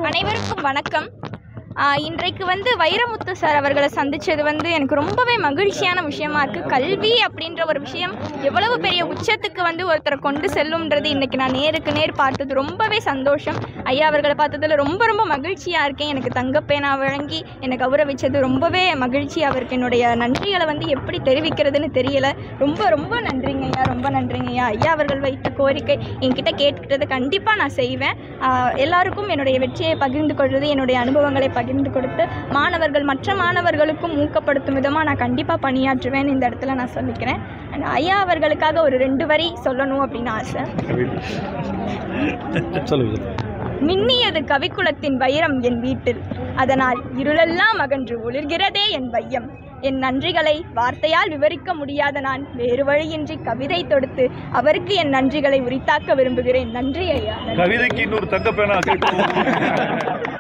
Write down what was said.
அனைவருக்கும் வணக்கம் ஆஹ் இன்றைக்கு வந்து வைரமுத்து சார் அவர்களை சந்திச்சது வந்து எனக்கு ரொம்பவே மகிழ்ச்சியான விஷயமா இருக்கு கல்வி அப்படின்ற ஒரு விஷயம் எவ்வளவு பெரிய உச்சத்துக்கு வந்து ஒருத்தரை கொண்டு செல்லும்ன்றது இன்னைக்கு நான் நேருக்கு நேர் பார்த்தது ரொம்பவே சந்தோஷம் ஐயா அவர்களை பார்த்ததுல ரொம்ப ரொம்ப மகிழ்ச்சியா இருக்கேன் எனக்கு தங்கப்பேனா வழங்கி என்னை கௌரவிச்சது ரொம்பவே மகிழ்ச்சி அவருக்கு என்னுடைய நன்றிகளை வந்து எப்படி தெரிவிக்கிறதுன்னு தெரியல ரொம்ப ரொம்ப நன்றிங்க ஐயா ரொம்ப நன்றிங்க ஐயா ஐயா அவர்கள் வைத்த கோரிக்கை என்கிட்ட கேட்டுக்கிட்டதை கண்டிப்பாக நான் செய்வேன் ஆஹ் எல்லாருக்கும் என்னுடைய வெற்றியை பகிர்ந்து கொள்வது என்னுடைய அனுபவங்களை பகிர்ந்து கொடுத்து மாணவர்கள் மற்ற மாணவர்களுக்கும் ஊக்கப்படுத்தும் விதமாக நான் கண்டிப்பாக பணியாற்றுவேன் இந்த இடத்துல நான் சொல்லிக்கிறேன் And ஐயா அவர்களுக்காக ஒரு ரெண்டு வரி சொல்லணும் அப்படின்னு ஆசை சொல்லுங்க மின்னியது கவிக்குலத்தின் வைரம் என் வீட்டில் அதனால் இருளெல்லாம் அகன்று ஒளிர்கிறதே என் வையம் என் நன்றிகளை வார்த்தையால் விவரிக்க முடியாத நான் வேறு வழியின்றி கவிதை தொடுத்து அவருக்கு என் நன்றிகளை உரித்தாக்க விரும்புகிறேன் நன்றி ஐயா நன்றி. கவிதைக்கு இன்னொரு தங்கப்பேனா கேட்டு